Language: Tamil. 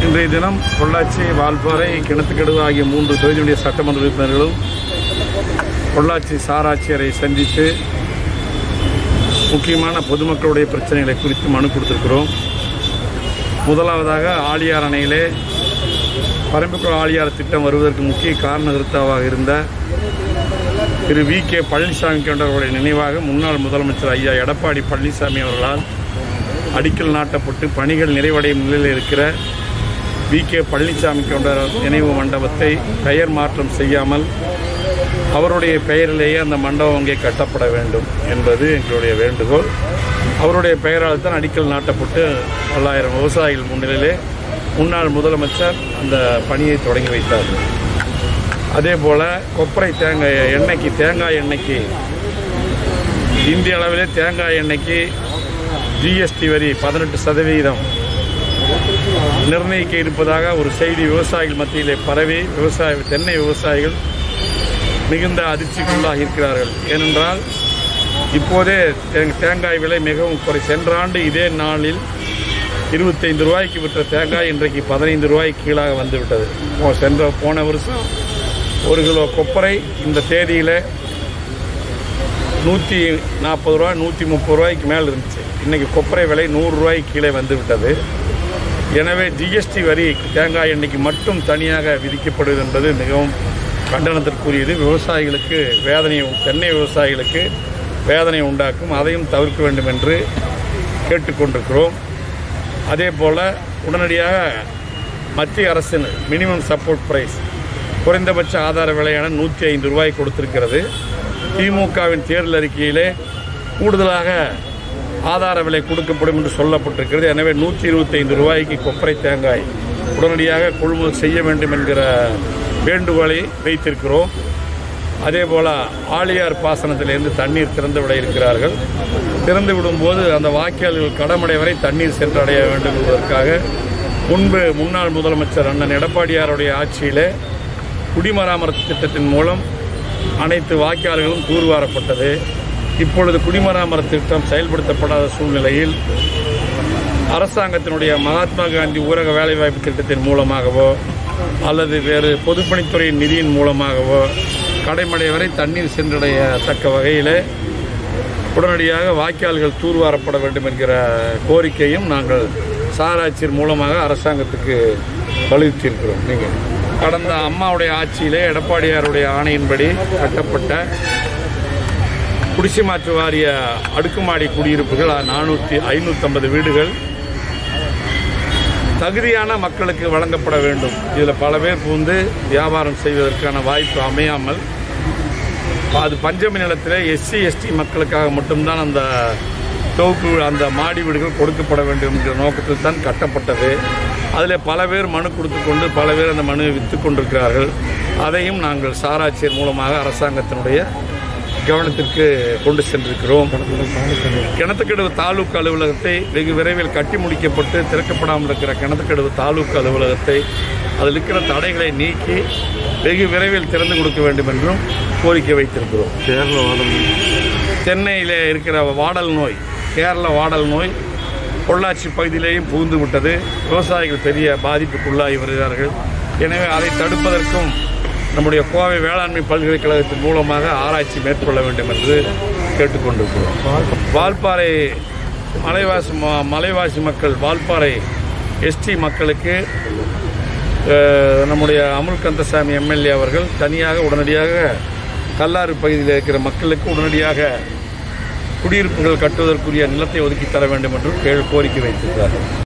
இன்றைய தினம் பொள்ளாச்சி வால்பாறை கிணத்துக்கடுவு ஆகிய மூன்று தொகுதியுடைய சட்டமன்ற உறுப்பினர்களும் பொள்ளாச்சி சாராட்சியரை சந்தித்து முக்கியமான பொதுமக்களுடைய பிரச்சனைகளை குறித்து மனு கொடுத்திருக்கிறோம் முதலாவதாக ஆழியார் அணையிலே பரம்பிக்குளம் ஆழியார் திட்டம் வருவதற்கு முக்கிய காரணகர்த்தாவாக இருந்த திரு வி கே பழனிசாமி கொண்டவர்களுடைய நினைவாக முன்னாள் முதலமைச்சர் ஐயா எடப்பாடி பழனிசாமி அவர்களால் அடிக்கல் நாட்டப்பட்டு பணிகள் நிறைவடையும் நிலையில் இருக்கிற வி கே பழனிசாமி கொண்டர் நினைவு மண்டபத்தை பெயர் மாற்றம் செய்யாமல் அவருடைய பெயரிலேயே அந்த மண்டபம் அங்கே கட்டப்பட வேண்டும் என்பது எங்களுடைய வேண்டுகோள் அவருடைய பெயரால் தான் அடிக்கல் நாட்டப்பட்டு பல்லாயிரம் விவசாயிகள் முன்னிலையிலே முன்னாள் முதலமைச்சர் அந்த பணியை தொடங்கி வைத்தார் அதே போல் கொப்பரை தேங்காய் எண்ணெய்க்கு தேங்காய் எண்ணெய்க்கு இந்திய அளவிலே தேங்காய் எண்ணெய்க்கு ஜிஎஸ்டி வரி பதினெட்டு சதவீதம் நிர்ணயிக்க இருப்பதாக ஒரு செய்தி விவசாயிகள் மத்தியிலே பரவி விவசாய தென்னை விவசாயிகள் மிகுந்த அதிர்ச்சிக்குள்ளாகி இருக்கிறார்கள் ஏனென்றால் இப்போதே தே- தேங்காய் விலை மிகவும் குறை சென்ற ஆண்டு இதே நாளில் இருபத்தைந்து ரூபாய்க்கு விற்ற தேங்காய் இன்றைக்கு பதினைந்து ரூபாய்க்கு கீழாக வந்துவிட்டது போ- சென்ற போன வருஷம் ஒரு கிலோ கொப்பரை இந்த தேதியில் நூற்றி நாற்பது ரூபா நூற்றி முப்பது ரூபாய்க்கு மேல் இருந்துச்சு இன்றைக்கி கொப்பரை விலை நூறு ரூபாய்க்கு கீழே வந்து விட்டது எனவே ஜிஎஸ்டி வரி தேங்காய் எண்ணெய்க்கு மட்டும் தனியாக விதிக்கப்படுவது என்பது மிகவும் கண்டனத்திற்குரியது விவசாயிகளுக்கு வேதனை தென்னை விவசாயிகளுக்கு வேதனை உண்டாக்கும் அதையும் தவிர்க்க வேண்டும் என்று கேட்டுக்கொண்டிருக்கிறோம் அதே போல் உடனடியாக மத்திய அரசின் மினிமம் சப்போர்ட் பிரைஸ் குறைந்தபட்ச ஆதார விலையான நூற்றி ஐந்து ரூபாய் கொடுத்திருக்கிறது திமுகவின் தேர்தல் அறிக்கையிலே கூடுதலாக ஆதார விலை கொடுக்கப்படும் என்று சொல்லப்பட்டிருக்கிறது எனவே நூற்றி இருபத்தைந்து ரூபாய்க்கு கொப்பரை தேங்காய் உடனடியாக கொள்முதல் செய்ய வேண்டும் என்கிற வேண்டுகோளை வைத்திருக்கிறோம் அதே போல் ஆழியார் பாசனத்திலிருந்து தண்ணீர் திறந்து விட இருக்கிறார்கள் திறந்து விடும்போது அந்த வாக்கியாளர்கள் கடமடை வரை தண்ணீர் சென்றடைய வேண்டும் என்பதற்காக முன்பு முன்னாள் முதலமைச்சர் அண்ணன் எடப்பாடியாருடைய ஆட்சியிலே குடிமராமத்து திட்டத்தின் மூலம் அனைத்து வாக்கியாளர்களும் தூர்வாரப்பட்டது இப்பொழுது குடிமராமத்து திட்டம் செயல்படுத்தப்படாத சூழ்நிலையில் அரசாங்கத்தினுடைய மகாத்மா காந்தி ஊரக வேலைவாய்ப்பு திட்டத்தின் மூலமாகவோ அல்லது வேறு பொதுப்பணித்துறையின் நிதியின் மூலமாகவோ கடைமடை வரை தண்ணீர் சென்றடையத்தக்க வகையில் உடனடியாக வாய்க்கால்கள் தூர்வாரப்பட வேண்டும் என்கிற கோரிக்கையும் நாங்கள் சாராட்சியர் மூலமாக அரசாங்கத்துக்கு வலியுறுத்தியிருக்கிறோம் நீங்கள் கடந்த அம்மாவுடைய ஆட்சியிலே எடப்பாடியாருடைய ஆணையின்படி கட்டப்பட்ட குடிசை மாற்று வாரிய அடுக்குமாடி குடியிருப்புகள் நானூற்றி ஐநூற்றம்பது வீடுகள் தகுதியான மக்களுக்கு வழங்கப்பட வேண்டும் இதில் பல பேர் புகுந்து வியாபாரம் செய்வதற்கான வாய்ப்பு அமையாமல் அது பஞ்சமி நிலத்தில் எஸ்சி எஸ்டி மக்களுக்காக மட்டும்தான் அந்த தொகுப்பு அந்த மாடி வீடுகள் கொடுக்கப்பட வேண்டும் என்கிற நோக்கத்தில் தான் கட்டப்பட்டது அதில் பல பேர் மனு கொடுத்து கொண்டு பல பேர் அந்த மனுவை விற்று கொண்டிருக்கிறார்கள் அதையும் நாங்கள் சாராட்சியர் மூலமாக அரசாங்கத்தினுடைய கவனத்திற்கு கொண்டு சென்றிருக்கிறோம் கிணத்துக்கடவு தாலுக்கு அலுவலகத்தை வெகு விரைவில் கட்டி முடிக்கப்பட்டு திறக்கப்படாமல் இருக்கிற கிணத்துக்கடவு தாலுக்கு அலுவலகத்தை அதில் இருக்கிற தடைகளை நீக்கி வெகு விரைவில் திறந்து கொடுக்க வேண்டும் என்றும் கோரிக்கை வைத்திருக்கிறோம் கேரள வாடம் சென்னையில் இருக்கிற வாடல் நோய் கேரள வாடல் நோய் பொள்ளாச்சி பகுதியிலேயும் புகுந்து விட்டது விவசாயிகள் பெரிய பாதிப்புக்குள்ளாகி வருகிறார்கள் எனவே அதை தடுப்பதற்கும் நம்முடைய கோவை வேளாண்மை பல்கலைக்கழகத்தின் மூலமாக ஆராய்ச்சி மேற்கொள்ள வேண்டும் என்று கேட்டுக்கொண்டிருக்கிறோம் வால்பாறை மலைவாசி ம- மலைவாசி மக்கள் வால்பாறை எஸ்டி மக்களுக்கு அஹ், நம்முடைய அமுல் கந்தசாமி எம்எல்ஏ அவர்கள் தனியாக உடனடியாக கல்லாறு பகுதியில் இருக்கிற மக்களுக்கு உடனடியாக குடியிருப்புகள் கட்டுவதற்குரிய நிலத்தை ஒதுக்கி தர வேண்டும் என்றும் கேள் கோரிக்கை வைத்திருக்கிறார்கள்